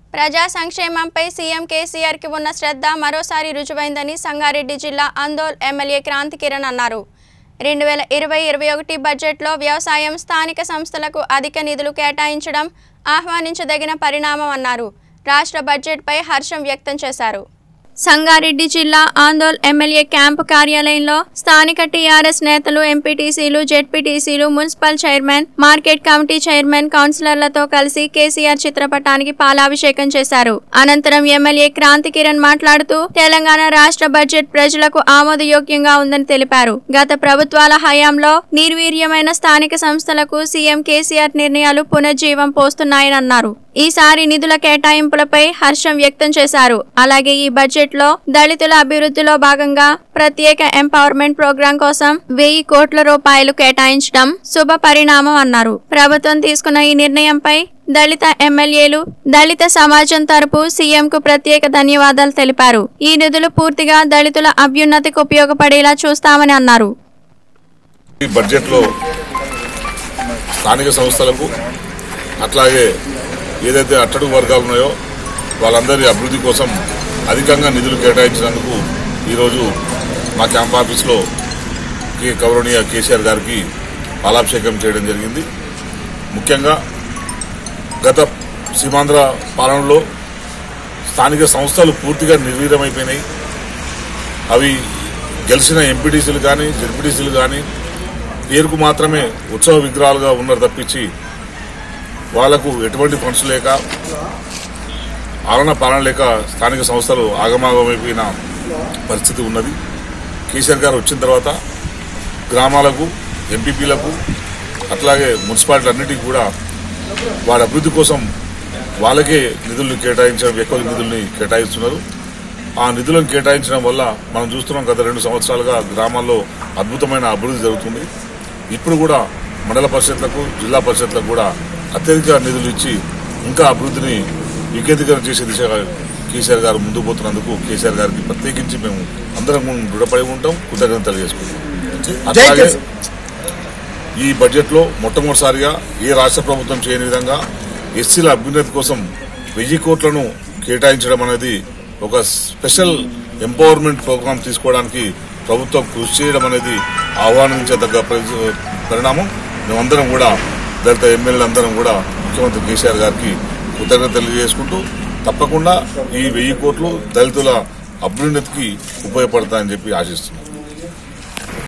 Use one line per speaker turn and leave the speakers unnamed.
ప్రజా సంక్షేమంపై సీఎం కేసీఆర్కి ఉన్న శ్రద్ధ మరోసారి రుజువైందని సంగారెడ్డి జిల్లా అందోల్ ఎమ్మెల్యే క్రాంతి కిరణ్ అన్నారు రెండు వేల ఇరవై ఇరవై ఒకటి బడ్జెట్లో వ్యవసాయం స్థానిక సంస్థలకు అధిక నిధులు కేటాయించడం ఆహ్వానించదగిన పరిణామం అన్నారు రాష్ట్ర బడ్జెట్పై హర్షం వ్యక్తం చేశారు సంగారెడ్డి జిల్లా ఆందోల్ ఎమ్మెల్యే క్యాంపు కార్యాలయంలో స్థానిక టీఆర్ఎస్ నేతలు ఎంపీటీసీలు జెడ్పీటీసీలు municipal chairman market committee chairman కౌన్సిలర్లతో కలిసి కేసీఆర్ చిత్రపటానికి పాలాభిషేకం చేశారు అనంతరం ఎమ్మెల్యే క్రాంతి కిరణ్ మాట్లాడుతూ తెలంగాణ రాష్ట్ర బడ్జెట్ ప్రజలకు ఆమోదయోగ్యంగా ఉందని తెలిపారు గత ప్రభుత్వాల హయాంలో నిర్వీర్యమైన స్థానిక సంస్థలకు సీఎం కేసీఆర్ నిర్ణయాలు పునర్జీవం పోస్తున్నాయని అన్నారు ఈసారి నిధుల కేటాయింపులపై హర్షం వ్యక్తం చేశారు అలాగే ఈ బడ్జెట్ లో దళితుల అభివృద్ధిలో భాగంగా ప్రత్యేక ఎంపవర్మెంట్ ప్రోగ్రాం కోసం వెయ్యి కోట్ల రూపాయలు కేటాయించడం శుభ పరిణామం అన్నారు ప్రభుత్వం తీసుకున్న ఈ నిర్ణయంపై దళిత ఎమ్మెల్యేలు దళిత సమాజం తరపు సీఎంకు ప్రత్యేక ధన్యవాదాలు తెలిపారు ఈ నిధులు పూర్తిగా దళితుల అభ్యున్నతికి ఉపయోగపడేలా చూస్తామని అన్నారు
ఈ బడ్జెట్లో స్థానిక సంస్థలకు అట్లాగే ఏదైతే అట్టడుగు వర్గాలు ఉన్నాయో వాళ్ళందరి అభివృద్ధి కోసం అధికంగా నిధులు కేటాయించినందుకు ఈరోజు మా క్యాంప్ ఆఫీస్లో కే గౌరవనీయ కేసీఆర్ గారికి పాలాభిషేకం చేయడం జరిగింది ముఖ్యంగా గత సీమాంధ్ర పాలనలో స్థానిక సంస్థలు పూర్తిగా నిర్వీర్యమైపోయినాయి అవి గెలిచిన ఎంపీటీసీలు కానీ జెడ్పీటీసీలు కానీ పేరుకు మాత్రమే ఉత్సవ విగ్రహాలుగా ఉన్నారు తప్పించి వాళ్లకు ఎటువంటి ఫండ్స్ లేక ఆలన పాలన లేక స్థానిక సంస్థలు ఆగమాగమైపోయిన పరిస్థితి ఉన్నది కేసీఆర్ గారు వచ్చిన తర్వాత గ్రామాలకు ఎంపీపీలకు అట్లాగే మున్సిపాలిటీ అన్నిటికీ కూడా వారి అభివృద్ధి కోసం వాళ్ళకే నిధులను కేటాయించడం ఎక్కువ నిధుల్ని కేటాయిస్తున్నారు ఆ నిధులను కేటాయించడం వల్ల మనం చూస్తున్నాం గత రెండు సంవత్సరాలుగా గ్రామాల్లో అద్భుతమైన అభివృద్ధి జరుగుతుంది ఇప్పుడు కూడా మండల పరిషత్లకు జిల్లా పరిషత్లకు కూడా అత్యధిక నిధులు ఇచ్చి ఇంకా అభివృద్ధిని వికేంద్రీకరణ చేసే దిశగా కేసీఆర్ గారు ముందుకు పోతున్నందుకు కేసీఆర్ గారికి ప్రత్యేకించి మేము అందరం దృఢపడి ఉంటాం కృతజ్ఞతలు తెలియజేసుకుంటాం అట్లాగే ఈ బడ్జెట్ లో మొట్టమొదటిసారిగా ఏ రాష్ట్ర ప్రభుత్వం చేయని విధంగా ఎస్సీల అభ్యున్నతి కోసం వెయ్యి కోట్లను కేటాయించడం అనేది ఒక స్పెషల్ ఎంపవర్మెంట్ ప్రోగ్రామ్ తీసుకోవడానికి ప్రభుత్వం కృషి చేయడం అనేది ఆహ్వానించదగ్గ పరి- పరిణామం మేమందరం కూడా దళిత ఎమ్మెల్యేలందరం కూడా ముఖ్యమంత్రి కేసీఆర్ గారికి కృతజ్ఞత తెలియజేసుకుంటూ తప్పకుండా ఈ వెయ్యి కోట్లు దళితుల అభ్యున్నతికి ఉపయోగపడతాయని చెప్పి ఆశిస్తున్నాం